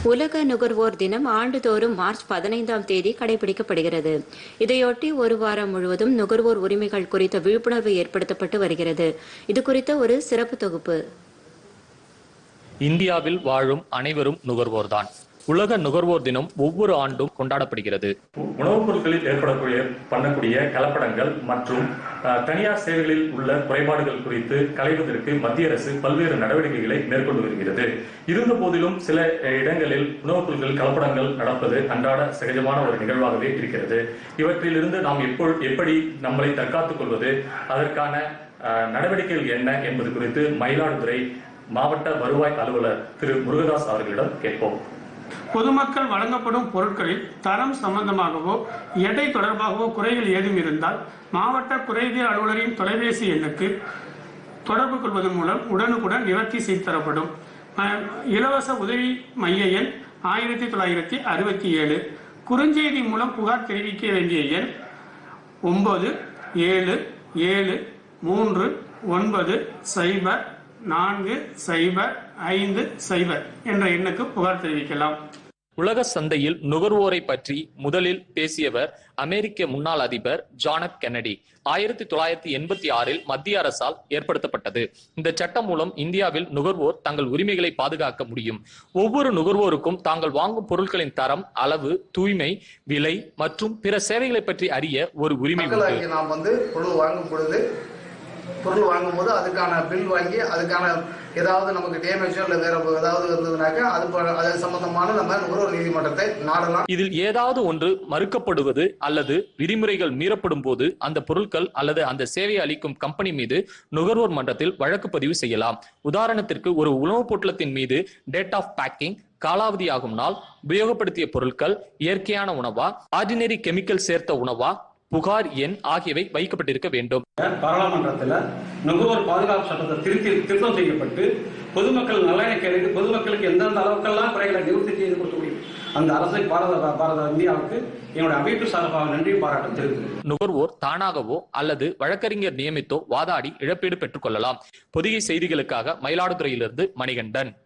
உலக நுகர்வோர் தினம் ஆண்டுதோறும் மார்ச் பதினைந்தாம் தேதி கடைபிடிக்கப்படுகிறது இதையொட்டி ஒரு வாரம் முழுவதும் நுகர்வோர் உரிமைகள் குறித்த விழிப்புணர்வு ஏற்படுத்தப்பட்டு வருகிறது இது குறித்த ஒரு சிறப்பு தொகுப்பு இந்தியாவில் வாழும் அனைவரும் நுகர்வோர்தான் உலக நுகர்வோர் தினம் ஒவ்வொரு ஆண்டும் கொண்டாடப்படுகிறது உணவுப் பொருட்களில் ஏற்படக்கூடிய பண்ணக்கூடிய கலப்படங்கள் மற்றும் அஹ், தனியார் சேவைகளில் உள்ள குறைபாடுகள் குறித்து களைவதற்கு மத்திய அரசு பல்வேறு நடவடிக்கைகளை மேற்கொண்டு வருகிறது இருந்த போதிலும் சில அஹ், இடங்களில் உணவுப் பொருட்கள் கலப்படங்கள் நடப்பது அன்றாட சகஜமான ஒரு நிகழ்வாகவே இருக்கிறது இவற்றிலிருந்து நாம் எப்போ எப்படி நம்மளை தற்காத்துக் கொள்வது அதற்கான அஹ், நடவடிக்கைகள் என்ன என்பது குறித்து மயிலாடுதுறை மாவட்ட வருவாய் அலுவலர் திரு முருகதாஸ் அவர்களிடம் கேட்போம் பொதுமக்கள் வழங்கப்படும் பொருட்களில் தரம் சம்பந்தமாகவோ எடை தொடர்பாகவோ குறைகள் ஏதும் இருந்தால் மாவட்ட குறைதீர் அலுவலரின் தொலைபேசி எண்ணுக்கு தொடர்பு கொள்வதன் மூலம் உடனுக்குடன் நிவர்த்தி செய்து தரப்படும் அஹ், இலவச உதவி மைய எண் ஆயிரத்தி தொள்ளாயிரத்தி அறுபத்தி ஏழு குறுஞ்செய்தி மூலம் புகார் தெரிவிக்க வேண்டிய எண் ஒன்பது ஏழு ஏழு மூன்று ஒன்பது சைபர் நான்கு சைபர் ஐந்து சைபர் என்ற எண்ணுக்கு புகார் தெரிவிக்கலாம் உலக சந்தையில் நுகர்வோரை பற்றி முதலில் பேசியவர் அமெரிக்க முன்னாள் அதிபர் ஜான் எஃப் கென்னடி ஆயிரத்தி தொள்ளாயிரத்தி எண்பத்தி ஆறில் மத்திய அரசால் ஏற்படுத்தப்பட்டது இந்த சட்டம் மூலம் இந்தியாவில் நுகர்வோர் தங்கள் உரிமைகளை பாதுகாக்க முடியும் ஒவ்வொரு நுகர்வோருக்கும் தாங்கள் வாங்கும் பொருட்களின் தரம் அளவு தூய்மை விலை மற்றும் பிற சேவைகளை பற்றி அறிய ஒரு உரிமை உண்டு மக்களாகி நாம் வந்து பொருள் வாங்கும் பொழுது பொருள் வாங்கும்போது அதுக்கான பில் வாங்கி அதுக்கான ஏதாவது நமக்கு டேமேஜோ இல்லை வேற ஏதாவது இருந்ததுனாக்கா அது ப- அது சம்பந்தமான நம்ம நுகர்வோர் நீதிமன்றத்தை நாடலாம் இதில் ஏதாவது ஒன்று மறுக்கப்படுவது அல்லது விதிமுறைகள் மீறப்படும் போது அந்த பொருட்கள் அல்லது அந்த சேவையை அளிக்கும் கம்பெனி மீது நுகர்வோர் மன்றத்தில் வழக்கு பதிவு செய்யலாம் உதாரணத்திற்கு ஒரு உணவுப் பொட்டலத்தின் மீது டேட் ஆஃப் பேக்கிங் காலாவதியாகும் நாள் உபயோகப்படுத்திய பொருட்கள் இயற்கையான உணவா ஆர்டினரி கெமிக்கல் சேர்த்த உணவா புகார் எண் ஆகியவை வைக்கப்பட்டிருக்க வேண்டும் பாராளுமன்றத்தில் நுகர்வோர் பாதுகாப்பு சட்டத்தை திருத்தி திருத்தம் செய்யப்பட்டு பொதுமக்கள் நலனை கேட்டு பொதுமக்களுக்கு எந்தெந்த அளவுக்கெல்லாம் குறைகளை நிவர்த்தி செய்து கொடுக்க முடியும் அந்த அரசை பாரத பாரத இந்தியாவுக்கு என்னுடைய அமைப்பு சார்பாக நன்றி பாராட்டம் தெரிவிக்கிறேன் நுகர்வோர் தானாகவோ அல்லது வழக்கறிஞர் நியமித்தோ வாதாடி இழப்பீடு பெற்றுக் கொள்ளலாம் பொதிகை செய்திகளுக்காக மயிலாடுதுறையிலிருந்து மணிகண்டன்